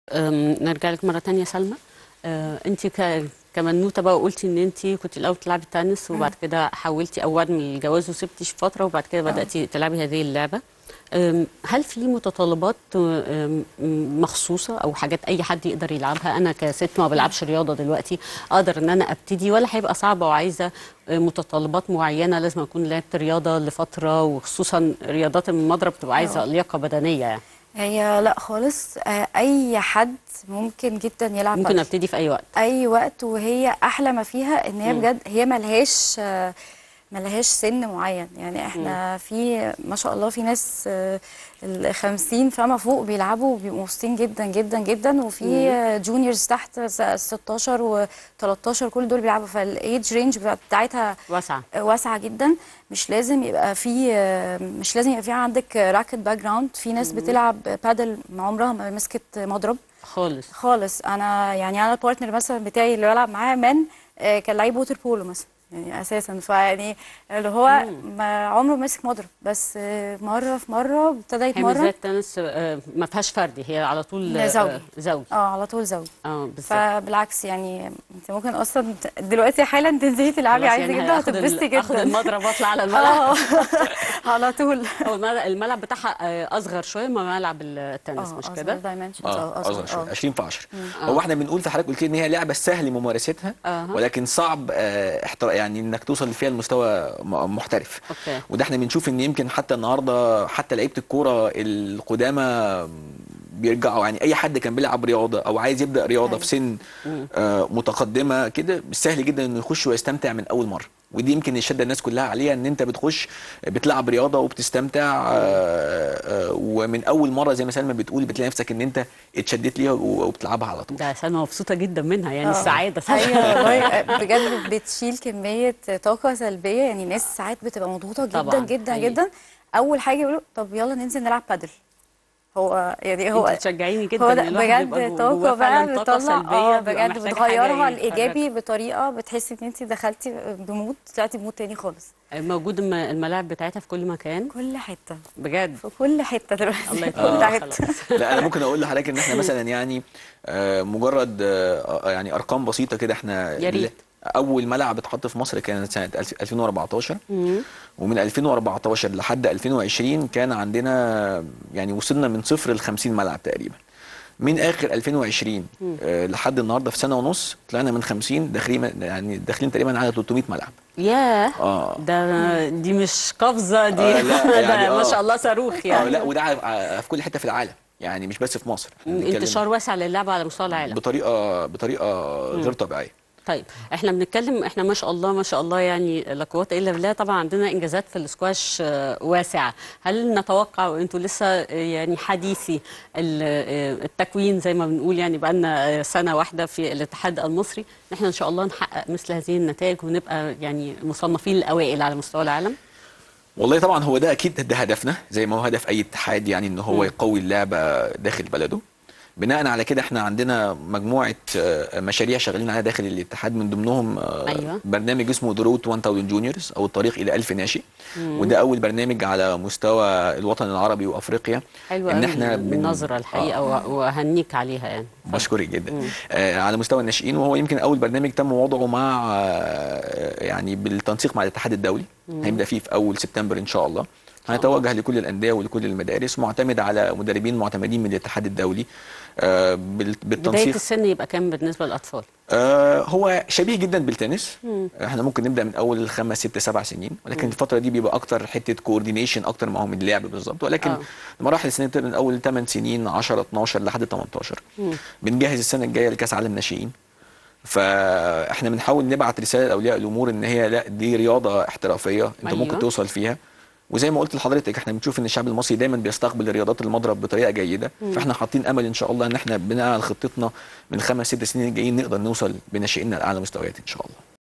أم، نرجع لك مرة تانية سلمى أه، انت ك... كمنوتة بقى قلتي ان انت كنت الاول بتلعبي تنس وبعد كده حولتي او بعد من الجواز وسبتي فترة وبعد كده بدأتي تلعبي هذه اللعبة أم، هل في متطلبات أم، مخصوصة او حاجات اي حد يقدر يلعبها انا كست ما بلعبش رياضة دلوقتي اقدر ان انا ابتدي ولا هيبقى صعبة وعايزة متطلبات معينة لازم اكون لعبت رياضة لفترة وخصوصا رياضات المضرب بتبقى عايزة لياقة بدنية يعني هي لا خالص آه، اي حد ممكن جدا يلعب ممكن بادل. ابتدي في اي وقت اي وقت وهي احلى ما فيها ان هي بجد هي ملهاش آه، ملهاش سن معين يعني احنا في ما شاء الله في ناس آه، ال 50 فما فوق بيلعبوا وبيبقوا مبسوطين جدا جدا جدا وفي آه، جونيورز تحت س- 16 و 13 كل دول بيلعبوا فالايدج رينج بتاعتها واسعة واسعه جدا مش لازم يبقى في مش لازم يبقى في عندك راكت باك جراوند في ناس بتلعب بادل عمرها ما مسكت مضرب خالص خالص انا يعني انا البارتنر مثلا بتاعي اللي بلعب معاه مان آه، كان لعيب ووتر بولو مثلا يعني اساسا فيعني اللي هو ما عمره ما مسك مضرب بس آه، مره في مره ابتدى هي يتمرن بالذات تنس آه، ما فيهاش فردي هي على طول آه، زوجي. زوجي اه على طول زوج اه بالظبط فبالعكس يعني انت ممكن اصلا ت- دلوقتي حالا تنزلي تلعبي خلاص عادي يعني جدا هاخد ال- هتتبسطي جدا اخد المضرب واطلع على الملعب اه على طول هو الملعب, الملعب بتاعها آه، اصغر شويه من ملعب التنس اه مش أصغر كده dimensions، اه اصغر شويه اه 20 في 10 هو احنا بنقول في حضرتك قلت لي ان هي لعبه سهل ممارستها أها. ولكن صعب آه، احتر... يعني انك توصل فيها لمستوى م- محترف اوكي وده احنا بنشوف ان يمكن حتى النهارده حتى لعيبه الكوره القدامى بيرجعوا يعني اي حد كان بيلعب رياضه او عايز يبدا رياضه أيوة. في سن آه متقدمه كده سهل جدا انه يخش ويستمتع من اول مره ودي يمكن الشده الناس كلها عليها ان انت بتخش بتلعب رياضه وبتستمتع آه آه ومن اول مره زي ما سلمى بتقول بتلاقي نفسك ان انت اتشدت ليها وبتلعبها على طول ده سلمى مبسوطه جدا منها يعني آه. السعاده ايوه والله بجد بتشيل كميه طاقه سلبيه يعني ناس ساعات بتبقى مضغوطه جدا طبعاً، جدا حقيقي. جدا اول حاجه يقولوا طب يلا ننزل نلعب بادل هو يعني هو انت بتشجعيني جدا هو إن ده الواحد يبقى بجد جواه طاقه فعلاً بقى طاقة بتطلع سلبية اه بيبقى بجد محتاج بتغيرها حاجة الايجابي يخرجها. بطريقه بتحسي ان انت دخلتي بمود طلعتي بمود تاني خالص موجود الم- الملاعب بتاعتها في كل مكان كل حته بجد في كل حته دلوقتي الله في كل يطول حته خلاص لا انا ممكن اقول لحضرتك ان احنا مثلا يعني آه، مجرد آه، يعني ارقام بسيطه كده احنا يا ريت. اول ملعب اتحط في مصر كان سنه 2014 ومن 2014 لحد 2020 كان عندنا يعني وصلنا من صفر ل 50 ملعب تقريبا من اخر 2020 آه، لحد النهارده في سنه ونص طلعنا من 50 داخلين يعني داخلين تقريبا على 300 ملعب ياه اه ده دي مش قفزه دي آه، لا، يعني ده ما آه. شاء الله صاروخ آه يعني لا وده ع- ع- في كل حته في العالم يعني مش بس في مصر إحنا بنتكلم انتشار واسع للعبه على مستوى العالم بطريقه بطريقه غير طبيعيه طيب احنا بنتكلم احنا ما شاء الله ما شاء الله يعني لا قوه الا بالله طبعا عندنا انجازات في الاسكواش آه، واسعه هل نتوقع وانتوا لسه آه، يعني حديثي ال- آه، التكوين زي ما بنقول يعني بقى لنا سنه واحده في الاتحاد المصري ان احنا ان شاء الله نحقق مثل هذه النتائج ونبقى يعني مصنفين الاوائل على مستوى العالم والله طبعا هو ده اكيد ده هدفنا زي ما هو هدف اي اتحاد يعني ان هو يقوي اللعبه داخل بلده بناء على كده احنا عندنا مجموعه آه، مشاريع شغالين عليها داخل الاتحاد من ضمنهم آه، أيوة. برنامج اسمه دروت 1000 جونيورز او الطريق الى 1000 ناشئ وده اول برنامج على مستوى الوطن العربي وافريقيا حلوه ان قوي احنا بن- النظره الحقيقه و- وهنيك عليها يعني بشكرك جدا آه على مستوى الناشئين وهو يمكن اول برنامج تم وضعه مع آه يعني بالتنسيق مع الاتحاد الدولي هيبدا فيه في اول سبتمبر ان شاء الله هنتوجه لكل الانديه ولكل المدارس معتمد على مدربين معتمدين من الاتحاد الدولي آه بال- بدايه بالتنسيق السن يبقى كام بالنسبه للاطفال آه هو شبيه جدا بالتنس احنا ممكن نبدا من اول خمس ست سبع سنين ولكن الفتره دي بيبقى اكتر حته كوردينيشن اكتر ما هو من اللعب بالظبط ولكن آه. المراحل السنيه بتبدا من اول 8 سنين 10 12 لحد 18 بنجهز السنه الجايه لكاس عالم ناشئين فاحنا بنحاول نبعت رساله لاولياء الامور ان هي لا دي رياضه احترافيه انت أيوة. ممكن توصل فيها وزي ما قلت لحضرتك احنا بنشوف ان الشعب المصري دايما بيستقبل الرياضات المضرب بطريقه جيده فاحنا حاطين امل ان شاء الله ان احنا بناء على خطتنا من خمس ست سنين الجايين نقدر نوصل بناشئيننا لاعلى مستويات ان شاء الله